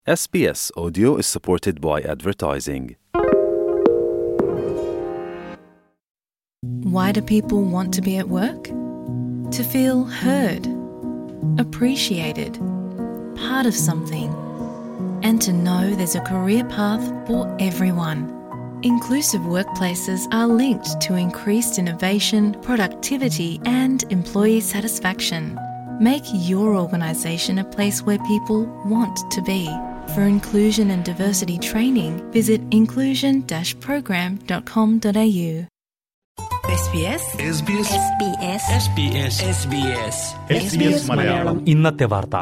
SBS Audio is supported by advertising. Why do people want to be at work? To feel heard, appreciated, part of something, and to know there's a career path for everyone. Inclusive workplaces are linked to increased innovation, productivity, and employee satisfaction. Make your organisation a place where people want to be. For inclusion and diversity training, visit inclusion program.com.au. SBS SBS SBS SBS SBS SBS Malayalam ഇന്നത്തെ വാർത്ത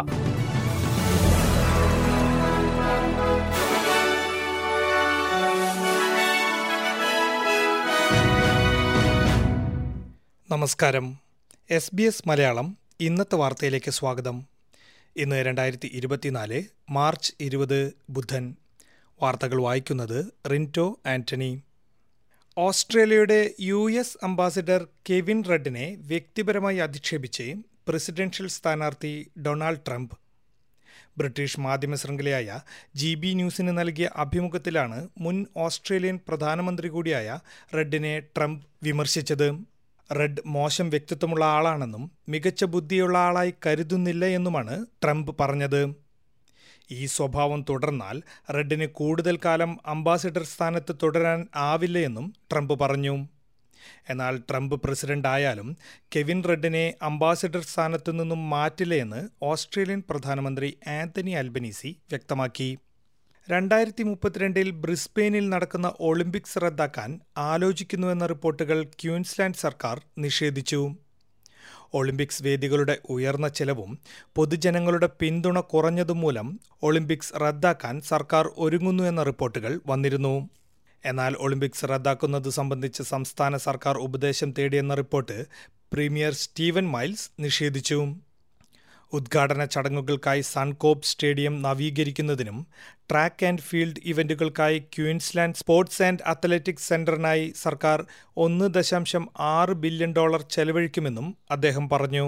നമസ്കാരം S B S Malayalam ഇന്നത്തെ വാർത്തയിലേക്ക് സ്വാഗതം ഇന്ന് രണ്ടായിരത്തി ഇരുപത്തിനാല് March ഇരുപത് ബുധൻ വാർത്തകൾ വായിക്കുന്നത് റിൻറ്റോ ആന്റണി ഓസ്ട്രേലിയയുടെ യു എസ് അംബാസിഡർ കെവിൻ റെഡിനെ വ്യക്തിപരമായി അധിക്ഷേപിച്ച് പ്രസിഡൻഷ്യൽ സ്ഥാനാർത്ഥി ഡൊണാൾഡ് ട്രംപ് ബ്രിട്ടീഷ് മാധ്യമ ശൃംഖലയായ ജി ബി ന്യൂസിന് നൽകിയ അഭിമുഖത്തിലാണ് മുൻ ഓസ്ട്രേലിയൻ പ്രധാനമന്ത്രി കൂടിയായ റെഡിനെ ട്രംപ് വിമർശിച്ചത് റെഡ് മോശം വ്യക്തിത്വമുള്ള ആളാണെന്നും മികച്ച ബുദ്ധിയുള്ള ആളായി കരുതുന്നില്ല എന്നുമാണ് ട്രംപ് പറഞ്ഞത് ഈ സ്വഭാവം തുടർന്നാൽ റെഡിന് കൂടുതൽ കാലം അംബാസിഡർ സ്ഥാനത്ത് തുടരാൻ ആവില്ല എന്നും ട്രംപ് പറഞ്ഞു എന്നാൽ ട്രംപ് പ്രസിഡന്റ് ആയാലും കെവിൻ റെഡിനെ അംബാസിഡർ സ്ഥാനത്തു നിന്നും മാറ്റില്ല എന്ന് ഓസ്ട്രേലിയൻ പ്രധാനമന്ത്രി ആന്റണി അൽബനീസി വ്യക്തമാക്കി രണ്ടായിരത്തി മുപ്പത്തിരണ്ടിൽ ബ്രിസ്ബെയിനിൽ നടക്കുന്ന ഒളിമ്പിക്സ് റദ്ദാക്കാൻ ആലോചിക്കുന്നുവെന്ന റിപ്പോർട്ടുകൾ ക്യൂൻസ്ലാൻഡ് സർക്കാർ നിഷേധിച്ചു ഒളിമ്പിക്സ് വേദികളുടെ ഉയർന്ന ചെലവും പൊതുജനങ്ങളുടെ പിന്തുണ കുറഞ്ഞതും മൂലം ഒളിമ്പിക്സ് റദ്ദാക്കാൻ സർക്കാർ ഒരുങ്ങുന്നു എന്ന റിപ്പോർട്ടുകൾ വന്നിരുന്നു എന്നാൽ ഒളിമ്പിക്സ് റദ്ദാക്കുന്നത് സംബന്ധിച്ച് സംസ്ഥാന സർക്കാർ ഉപദേശം തേടിയെന്ന റിപ്പോർട്ട് പ്രീമിയർ സ്റ്റീവൻ മൈൽസ് നിഷേധിച്ചു ഉദ്ഘാടന ചടങ്ങുകൾക്കായി സൺകോപ്പ് സ്റ്റേഡിയം നവീകരിക്കുന്നതിനും ട്രാക്ക് ആൻഡ് ഫീൽഡ് ഇവന്റുകൾക്കായി ക്വീൻസ്ലാൻഡ് സ്പോർട്സ് ആൻഡ് അത്ലറ്റിക്സ് സെന്ററിനായി സർക്കാർ ഒന്ന് ദശാംശം ആറ് ബില്യൺ ഡോളർ ചെലവഴിക്കുമെന്നും അദ്ദേഹം പറഞ്ഞു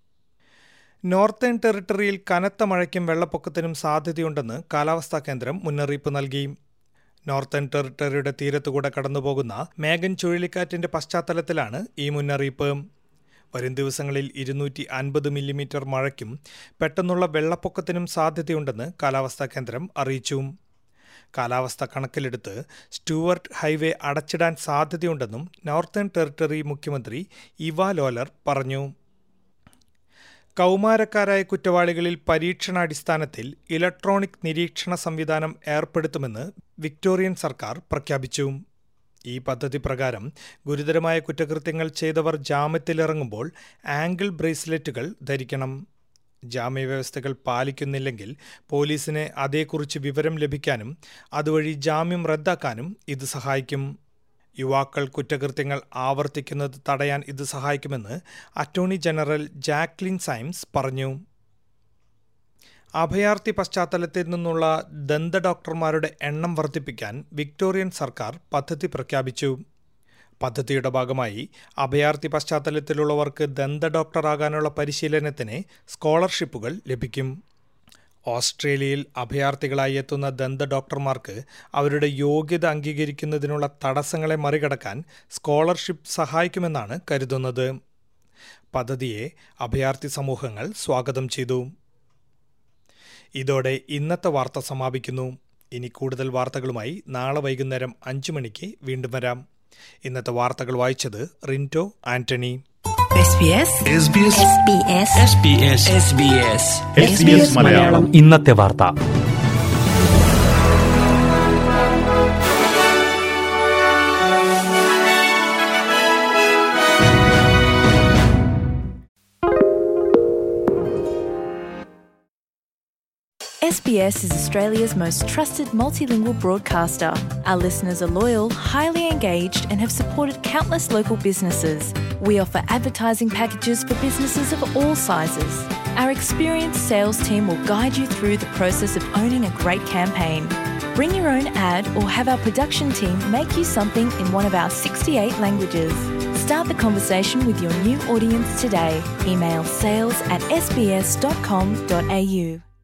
നോർത്തേൺ ടെറിട്ടറിയിൽ കനത്ത മഴയ്ക്കും വെള്ളപ്പൊക്കത്തിനും സാധ്യതയുണ്ടെന്ന് കാലാവസ്ഥാ കേന്ദ്രം മുന്നറിയിപ്പ് നൽകി നോർത്തേൺ ടെറിട്ടറിയുടെ തീരത്തുകൂടെ കടന്നുപോകുന്ന മേഗൻ ചുഴലിക്കാറ്റിന്റെ പശ്ചാത്തലത്തിലാണ് ഈ മുന്നറിയിപ്പ് വരും ദിവസങ്ങളിൽ ഇരുന്നൂറ്റി അൻപത് മില്ലിമീറ്റർ മഴയ്ക്കും പെട്ടെന്നുള്ള വെള്ളപ്പൊക്കത്തിനും സാധ്യതയുണ്ടെന്ന് കാലാവസ്ഥാ കേന്ദ്രം അറിയിച്ചു കാലാവസ്ഥ കണക്കിലെടുത്ത് സ്റ്റുവർട്ട് ഹൈവേ അടച്ചിടാൻ സാധ്യതയുണ്ടെന്നും നോർത്തേൺ ടെറിട്ടറി മുഖ്യമന്ത്രി ഇവ ലോലർ പറഞ്ഞു കൗമാരക്കാരായ കുറ്റവാളികളിൽ പരീക്ഷണാടിസ്ഥാനത്തിൽ ഇലക്ട്രോണിക് നിരീക്ഷണ സംവിധാനം ഏർപ്പെടുത്തുമെന്ന് വിക്ടോറിയൻ സർക്കാർ പ്രഖ്യാപിച്ചു ഈ പദ്ധതി പ്രകാരം ഗുരുതരമായ കുറ്റകൃത്യങ്ങൾ ചെയ്തവർ ജാമ്യത്തിലിറങ്ങുമ്പോൾ ആംഗിൾ ബ്രേസ്ലെറ്റുകൾ ധരിക്കണം ജാമ്യവ്യവസ്ഥകൾ പാലിക്കുന്നില്ലെങ്കിൽ പോലീസിന് അതേക്കുറിച്ച് വിവരം ലഭിക്കാനും അതുവഴി ജാമ്യം റദ്ദാക്കാനും ഇത് സഹായിക്കും യുവാക്കൾ കുറ്റകൃത്യങ്ങൾ ആവർത്തിക്കുന്നത് തടയാൻ ഇത് സഹായിക്കുമെന്ന് അറ്റോർണി ജനറൽ ജാക്ലിൻ സൈംസ് പറഞ്ഞു അഭയാർത്ഥി പശ്ചാത്തലത്തിൽ നിന്നുള്ള ദന്ത ഡോക്ടർമാരുടെ എണ്ണം വർദ്ധിപ്പിക്കാൻ വിക്ടോറിയൻ സർക്കാർ പദ്ധതി പ്രഖ്യാപിച്ചു പദ്ധതിയുടെ ഭാഗമായി അഭയാർത്ഥി പശ്ചാത്തലത്തിലുള്ളവർക്ക് ദന്ത ഡോക്ടറാകാനുള്ള പരിശീലനത്തിന് സ്കോളർഷിപ്പുകൾ ലഭിക്കും ഓസ്ട്രേലിയയിൽ അഭയാർത്ഥികളായി എത്തുന്ന ദന്ത ഡോക്ടർമാർക്ക് അവരുടെ യോഗ്യത അംഗീകരിക്കുന്നതിനുള്ള തടസ്സങ്ങളെ മറികടക്കാൻ സ്കോളർഷിപ്പ് സഹായിക്കുമെന്നാണ് കരുതുന്നത് പദ്ധതിയെ അഭയാർത്ഥി സമൂഹങ്ങൾ സ്വാഗതം ചെയ്തു ഇതോടെ ഇന്നത്തെ വാർത്ത സമാപിക്കുന്നു ഇനി കൂടുതൽ വാർത്തകളുമായി നാളെ വൈകുന്നേരം അഞ്ചു മണിക്ക് വീണ്ടും വരാം ഇന്നത്തെ വാർത്തകൾ വായിച്ചത് Rinto Antony SBS SBS SBS SBS SBS SBS Malayalam ഇന്നത്തെ വാർത്ത SBS is Australia's most trusted multilingual broadcaster. Our listeners are loyal, highly engaged, and have supported countless local businesses. We offer advertising packages for businesses of all sizes. Our experienced sales team will guide you through the process of owning a great campaign. Bring your own ad or have our production team make you something in one of our 68 languages. Start the conversation with your new audience today. Email sales at sbs.com.au.